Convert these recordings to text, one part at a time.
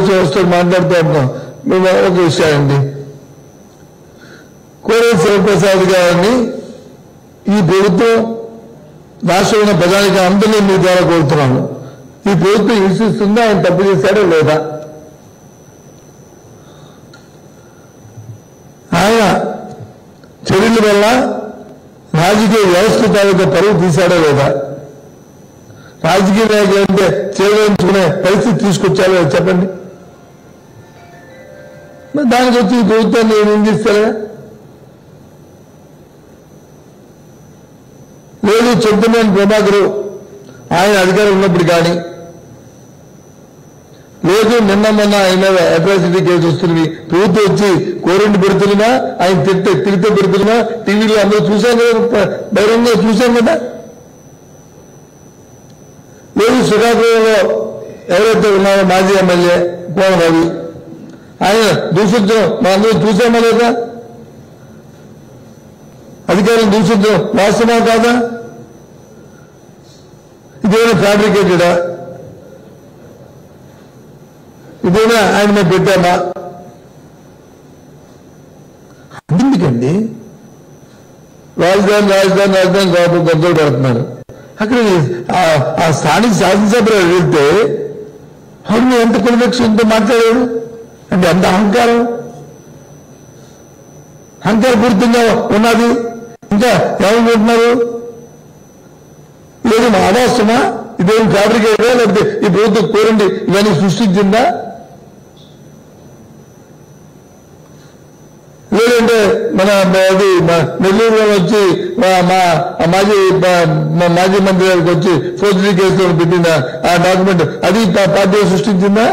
వచ్చి వస్తూ మాట్లాడుతూ ఉంటాం మేము ఒక విషయాలండి కోరే శివప్రసాద్ గారిని ఈ ప్రభుత్వం రాష్ట్రంలో ప్రజానికి అందరినీ మీ ద్వారా కోరుతున్నాను ఈ ప్రభుత్వం హింసిస్తుందా ఆయన తప్పు చేశాడో లేదా ఆయన చర్యల వల్ల రాజకీయ వ్యవస్థ తాలూకా పరువు తీశాడో లేదా రాజకీయ నాయకులు అంటే చేయించుకునే పరిస్థితి తీసుకొచ్చారో లేదో చెప్పండి మరి దానికి వచ్చి ఈ ప్రభుత్వాన్ని ఏం నిందిస్తారా లేదు చింతమేని ప్రభాకరు ఆయన అధికారం ఉన్నప్పుడు కానీ లేదు నిన్న మొన్న ఆయన అట్రాసిటీ కేసు వస్తుంది ప్రభుత్వం వచ్చి కోరెంట్ పెడుతున్నా ఆయన తిట్ట తిరిగితే పెడుతున్నా టీవీలో అందరూ చూశాను కదా బహిరంగ చూశాను కదా లేదు శ్రీకాకుళంలో ఎవరైతే ఉన్నారో మాజీ ఎమ్మెల్యే కోన రవి ఆయన దూషించడం మా అందరూ చూసామా లేదా అధికారులు దూషించడం వాస్తవా కాదా ఇదేమైనా ఫ్యాబ్రికేటెడా ఇదేమైనా ఆయన మేము పెట్టామా ఎందుకండి రాజధాని రాజధాని రాజధాని కాబట్టి గొంతులు పెడుతున్నారు అక్కడ ఆ- ఆ స్థానిక శాసనసభలో వెళ్తే అవును ఎంత కులపక్షంతో మాట్లాడాడు అంటే ఎంత అహంకారం అహంకారపూరితంగా ఉన్నది ఇంకా ఏమనుకుంటున్నారు లేదు మా ఆవాసమా ఇదేం ఫ్యాబ్రికేటా లేకపోతే ఈ ప్రభుత్వం కోరండి ఇవన్నీ సృష్టించిందా లేదంటే మన అది మా నెల్లూరులో వచ్చి మా మా ఆ మాజీ మా- మా మాజీ మంత్రి గారికి వచ్చి ఫోర్జరీ కేసులో పెట్టిన ఆ డాక్యుమెంట్ అది పా- పార్టీ సృష్టించిందా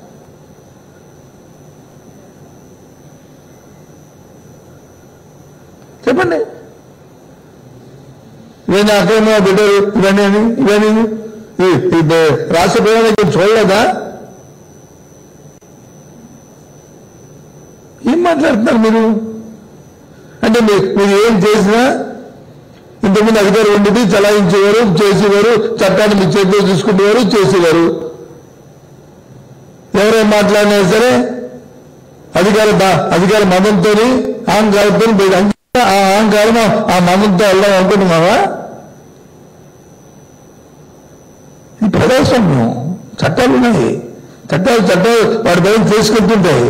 చెప్పండి ఇవన్నీ అక్రమంగా పెట్టారు ఇవన్నీ అని, ఇవన్నీ అని. ఈ- ఈ బ- రాష్ట్ర ప్రజలకు చూడలేదా ఏం మాట్లాడుతున్నారు మీరు అంటే మీ- మీరు ఏం చేసినా ఇంతకుముందు అధికారం ఉండేది చలాయించేవారు చేసేవారు చట్టాన్ని మీ చేతిలో తీసుకునేవారు చేసేవారు ఎవరేం మాట్లాడినా సరే అధికార బా- అధికార మతంతో అహంకారంతో మీరు అంతా ఆ అహంకారం ఆ మతంతో వెళ్దాం అనుకుంటున్నావా ఇది ప్రజాస్వామ్యం చట్టాలు ఉన్నాయి చట్టాలు చట్టాలు వాటి పైన చేసుకుంటుంటాయి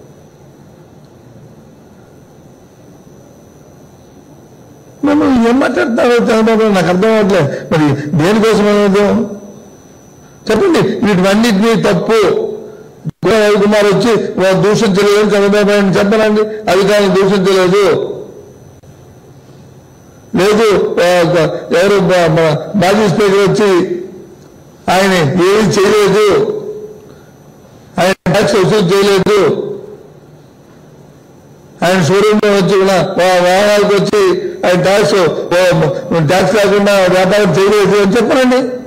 మనం ఏం మాట్లాడుతున్నారో చంద్రబాబు నాకు అర్థం అవ్వట్లేదు మరి దేనికోసం అనేది చెప్పండి వీటివన్నిటినీ తప్పు గోడ రవికుమార్ వచ్చి "వా- దూషించలేదు చంద్రబాబు నాయుడు చెప్పనండి అధికారులు దూషించలేదు లేదు ఆ, ఎవరు మా- మా మాజీ స్పీకర్ వచ్చి ఆయన ఏమీ చేయలేదు ఆయన ట్యాక్స్ వసూలు చేయలేదు ఆయన షోరూమ్ లో వచ్చి కూడా వా- వాహనాలకు వచ్చి ఆయన ట్యాక్స్ ట్యాక్స్ లేకుండా వ్యాపారం చేయలేదు అని చెప్పనండి